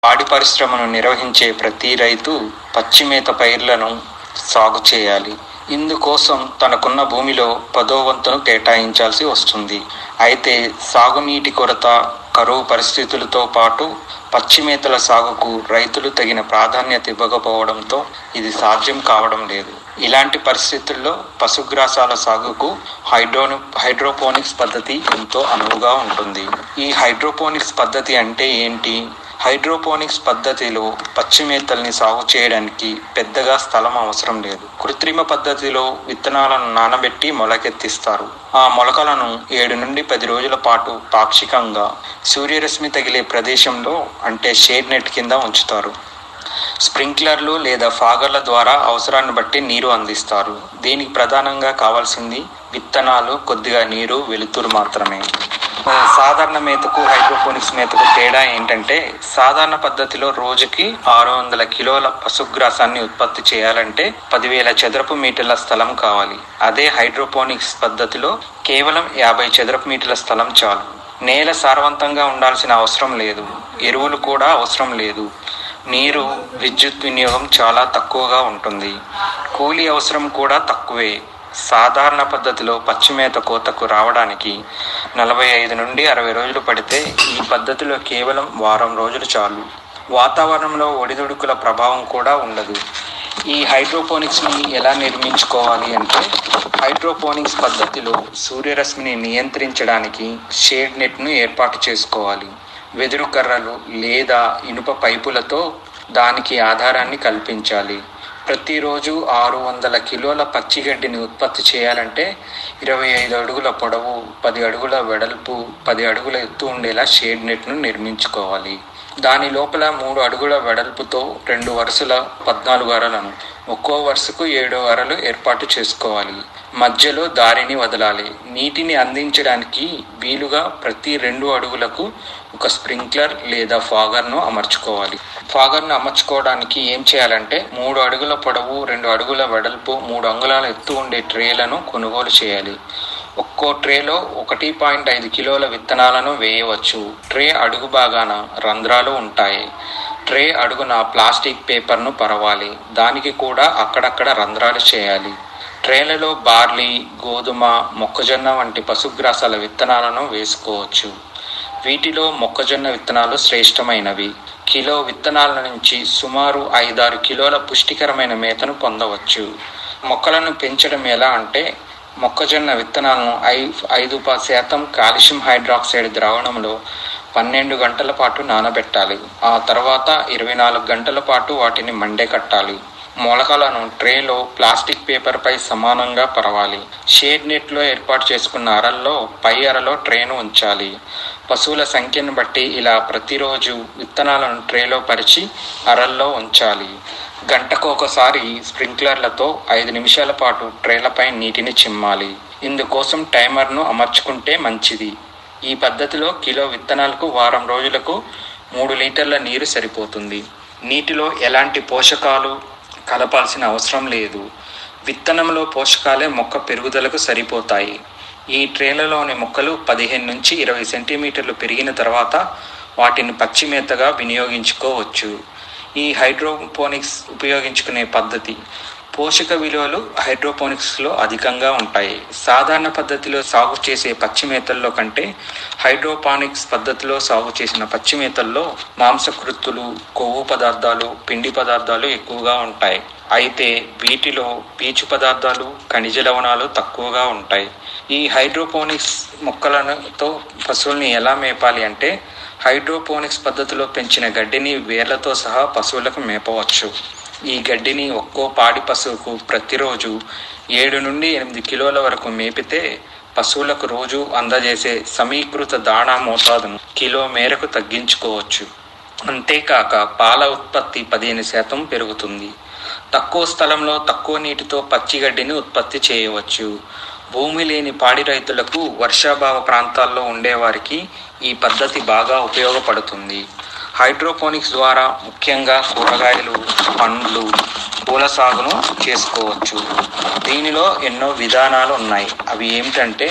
పాడి పరిశ్రమను నిర్వహించే ప్రతి రైతు పచ్చిమేత పైర్లను సాగు చేయాలి ఇందుకోసం తనకున్న భూమిలో పదో వంతును కేటాయించాల్సి వస్తుంది అయితే సాగునీటి కొరత కరువు పరిస్థితులతో పాటు పచ్చిమేతల సాగుకు రైతులు తగిన ప్రాధాన్యత ఇవ్వకపోవడంతో ఇది సాధ్యం కావడం లేదు ఇలాంటి పరిస్థితుల్లో పశుగ్రాసాల సాగుకు హైడ్రోను హైడ్రోపోనిక్స్ పద్ధతి ఎంతో అనువుగా ఉంటుంది ఈ హైడ్రోపోనిక్స్ పద్ధతి అంటే ఏంటి హైడ్రోపోనిక్స్ పద్ధతిలో పచ్చి మేతల్ని సాగు చేయడానికి పెద్దగా స్థలం అవసరం లేదు కృత్రిమ పద్ధతిలో విత్తనాలను నానబెట్టి మొలకెత్తిస్తారు ఆ మొలకలను ఏడు నుండి పది రోజుల పాటు పాక్షికంగా సూర్యరశ్మి తగిలే ప్రదేశంలో అంటే షేడ్ నెట్ కింద ఉంచుతారు స్ప్రింక్లర్లు లేదా ఫాగర్ల ద్వారా అవసరాన్ని బట్టి నీరు అందిస్తారు దీనికి ప్రధానంగా కావాల్సింది విత్తనాలు కొద్దిగా నీరు వెలుతురు మాత్రమే ఆ, సాధారణ మేతకు హైడ్రోపోనిక్స్ మేతకు తేడా ఏంటంటే సాధారణ పద్ధతిలో రోజుకి ఆరు వందల కిలోల పశుగ్రాసాన్ని ఉత్పత్తి చేయాలంటే పదివేల చదరపు మీటర్ల స్థలం కావాలి అదే హైడ్రోపోనిక్స్ పద్ధతిలో కేవలం యాభై చదరపు మీటర్ల స్థలం చాలు నేల సారవంతంగా ఉండాల్సిన అవసరం లేదు ఎరువులు కూడా అవసరం లేదు నీరు విద్యుత్ వినియోగం చాలా తక్కువగా ఉంటుంది కూలీ అవసరం కూడా తక్కువే సాధారణ పద్ధతిలో పచ్చిమేత కోతకు రావడానికి నలభై ఐదు నుండి అరవై రోజులు పడితే ఈ పద్ధతిలో కేవలం వారం రోజులు చాలు వాతావరణంలో ఒడిదుడుకుల ప్రభావం కూడా ఉండదు ఈ హైడ్రోపోనిక్స్ని ఎలా నిర్మించుకోవాలి అంటే హైడ్రోపోనిక్స్ పద్ధతిలో సూర్యరశ్మిని నియంత్రించడానికి షేడ్ నెట్ను ఏర్పాటు చేసుకోవాలి వెదురు కర్రలు లేదా ఇనుప పైపులతో దానికి ఆధారాన్ని కల్పించాలి ప్రతిరోజు ఆరు వందల కిలోల పచ్చిగడ్డిని ఉత్పత్తి చేయాలంటే ఇరవై ఐదు అడుగుల పొడవు పది అడుగుల వెడల్పు పది అడుగుల ఎత్తు ఉండేలా షేడ్ నెట్ను నిర్మించుకోవాలి దాని లోపల మూడు అడుగుల వెడల్పుతో రెండు వరుసల పద్నాలుగు అరలను ఒక్కో వరుసకు ఏడు అరలు ఏర్పాటు చేసుకోవాలి మధ్యలో దారిని వదలాలి నీటిని అందించడానికి వీలుగా ప్రతి రెండు అడుగులకు ఒక స్ప్రింక్లర్ లేదా ఫాగర్ను అమర్చుకోవాలి ఫాగర్ను అమర్చుకోవడానికి ఏం చేయాలంటే మూడు అడుగుల పొడవు రెండు అడుగుల వెడల్పు మూడు అంగుళాల ఎత్తు ఉండే ట్రేలను కొనుగోలు చేయాలి ఒక్కో ట్రేలో ఒకటి పాయింట్ ఐదు కిలోల విత్తనాలను వేయవచ్చు ట్రే అడుగు భాగాన రంధ్రాలు ఉంటాయి ట్రే అడుగున ప్లాస్టిక్ పేపర్ను పరవాలి దానికి కూడా అక్కడక్కడ రంధ్రాలు చేయాలి ట్రేలలో బార్లీ గోధుమ మొక్కజొన్న వంటి పశుగ్రాసాల విత్తనాలను వేసుకోవచ్చు వీటిలో మొక్కజొన్న విత్తనాలు శ్రేష్టమైనవి కిలో విత్తనాల నుంచి సుమారు ఐదారు కిలోల పుష్టికరమైన మేతను పొందవచ్చు మొక్కలను పెంచడం ఎలా అంటే మొక్కజొన్న విత్తనాలను ఐ ఐదు ప శాతం కాల్షియం హైడ్రాక్సైడ్ ద్రావణంలో పన్నెండు గంటల పాటు నానబెట్టాలి ఆ తర్వాత ఇరవై నాలుగు గంటల పాటు వాటిని మండే కట్టాలి మొలకలను ట్రేలో ప్లాస్టిక్ పేపర్ పై సమానంగా పరవాలి షేడ్ నెట్ లో ఏర్పాటు చేసుకున్న అరల్లో పై అరలో ట్రేను ఉంచాలి పశువుల సంఖ్యను బట్టి ఇలా ప్రతిరోజు విత్తనాలను ట్రేలో పరిచి అరల్లో ఉంచాలి గంటకు ఒకసారి స్ప్రింక్లర్లతో ఐదు నిమిషాల పాటు ట్రేలపై నీటిని చిమ్మాలి ఇందుకోసం టైమర్ను అమర్చుకుంటే మంచిది ఈ పద్ధతిలో కిలో విత్తనాలకు వారం రోజులకు మూడు లీటర్ల నీరు సరిపోతుంది నీటిలో ఎలాంటి పోషకాలు కలపాల్సిన అవసరం లేదు విత్తనంలో పోషకాలే మొక్క పెరుగుదలకు సరిపోతాయి ఈ ట్రేలలోని మొక్కలు పదిహేను నుంచి ఇరవై సెంటీమీటర్లు పెరిగిన తర్వాత వాటిని పచ్చి మేతగా వినియోగించుకోవచ్చు ఈ హైడ్రోపోనిక్స్ ఉపయోగించుకునే పద్ధతి పోషక విలువలు హైడ్రోపోనిక్స్లో అధికంగా ఉంటాయి సాధారణ పద్ధతిలో సాగు చేసే పచ్చి మేతల్లో కంటే హైడ్రోపానిక్స్ పద్ధతిలో సాగు చేసిన పచ్చి మేతల్లో మాంసకృత్తులు కొవ్వు పదార్థాలు పిండి పదార్థాలు ఎక్కువగా ఉంటాయి అయితే వీటిలో పీచు పదార్థాలు ఖనిజ లవణాలు తక్కువగా ఉంటాయి ఈ హైడ్రోపోనిక్స్ మొక్కలతో పశువుల్ని ఎలా మేపాలి అంటే హైడ్రోపోనిక్స్ పద్ధతిలో పెంచిన గడ్డిని వేర్లతో సహా పశువులకు మేపవచ్చు ఈ గడ్డిని ఒక్కో పాడి పశువుకు ప్రతిరోజు ఏడు నుండి ఎనిమిది కిలోల వరకు మేపితే పశువులకు రోజు అందజేసే సమీకృత దాణా మోతాదును కిలో మేరకు తగ్గించుకోవచ్చు అంతేకాక పాల ఉత్పత్తి పదిహేను శాతం పెరుగుతుంది తక్కువ స్థలంలో తక్కువ నీటితో పచ్చిగడ్డిని ఉత్పత్తి చేయవచ్చు భూమి లేని పాడి రైతులకు వర్షాభావ ప్రాంతాల్లో ఉండేవారికి ఈ పద్ధతి బాగా ఉపయోగపడుతుంది హైడ్రోపోనిక్స్ ద్వారా ముఖ్యంగా కూరగాయలు పండ్లు పూల సాగును చేసుకోవచ్చు దీనిలో ఎన్నో విధానాలు ఉన్నాయి అవి ఏమిటంటే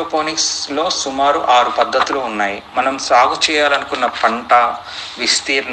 హైడ్రోపోనిక్స్లో సుమారు ఆరు పద్ధతులు ఉన్నాయి మనం సాగు చేయాలనుకున్న పంట విస్తీర్ణం